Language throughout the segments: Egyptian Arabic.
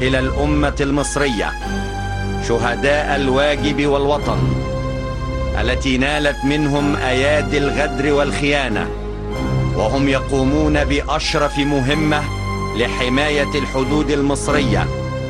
إلى الأمة المصرية شهداء الواجب والوطن التي نالت منهم أيادي الغدر والخيانة وهم يقومون بأشرف مهمة لحماية الحدود المصرية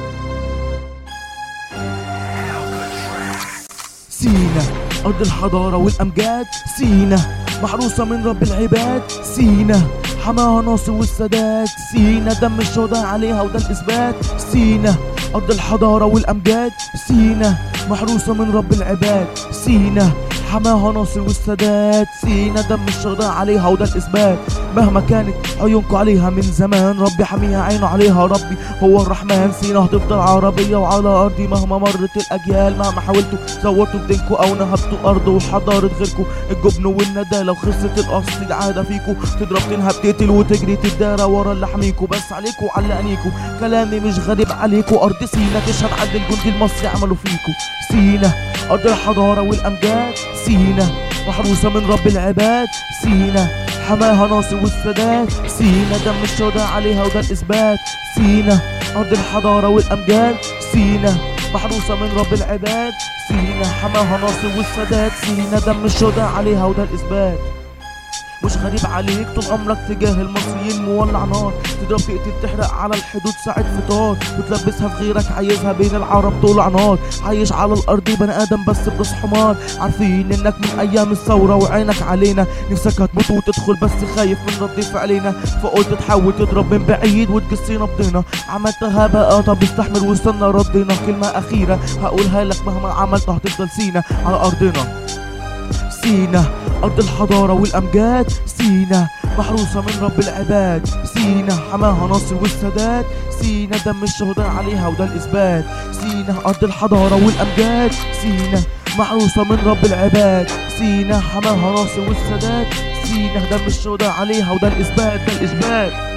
سينا أرض الحضارة والأمجاد سينا محروسة من رب العباد سينا حماها ناصر والسادات سينا دم الشهداء عليها وده الإثبات سينا أرض الحضارة والأمجاد سينا محروسة من رب العباد سينا حماها ناصر والسادات سينا دم الشهداء عليها وده الإثبات مهما كانت عيونكم عليها من زمان ربي حميها عينه عليها ربي هو الرحمن سينا هتفضل عربية وعلى أرضي مهما مرت الأجيال مهما حاولتوا زورتوا في دينكم أو نهبتوا أرض وحضارة غيركم الجبن والندالة وخسة الأصل العادة فيكم تضرب تنهب تقتل وتجري تدارى ورا اللي حميكوا بس عليكوا وعلى عينيكوا كلامي مش غريب عليكوا أرض سينا تشهد عن الجندي المصري عملوا فيكوا سينا أرض الحضارة والأمجاد سينا محروسة من رب العباد سينا حماها ناصر والسادات سينا دم الشهداء عليها وده الإثبات سينا أرض الحضارة والأمجاد سينا محروسة من رب العباد سينا حماها ناصر والسادات سينا دم الشهداء عليها وده الإثبات مش غريب عليك طول عمرك تجاه المصريين مولع نار تضرب تقتل تحرق على الحدود ساعة فطار وتلبسها في غيرك عايزها بين العرب تولع نار عايش على الارض بني ادم بس براس حمار عارفين انك من ايام الثورة وعينك علينا نفسك هتموت وتدخل بس خايف من رد فعلنا فقلت تحاول تضرب من بعيد وتقصينا بضينا عملتها بقى طب استحمل واستنى ردنا كلمة اخيرة هقولها لك مهما عملت هتفضل سينا على ارضنا سينا أرض الحضارة والأمجاد سينا محروسة من رب العباد سينا حماها ناصر والسادات سينا دم الشهداء عليها وده الإثبات سينا أرض الحضارة والأمجاد سينا محروسة من رب العباد سينا حماها ناصر والسادات سينا دم الشهداء عليها وده الإثبات ده الإثبات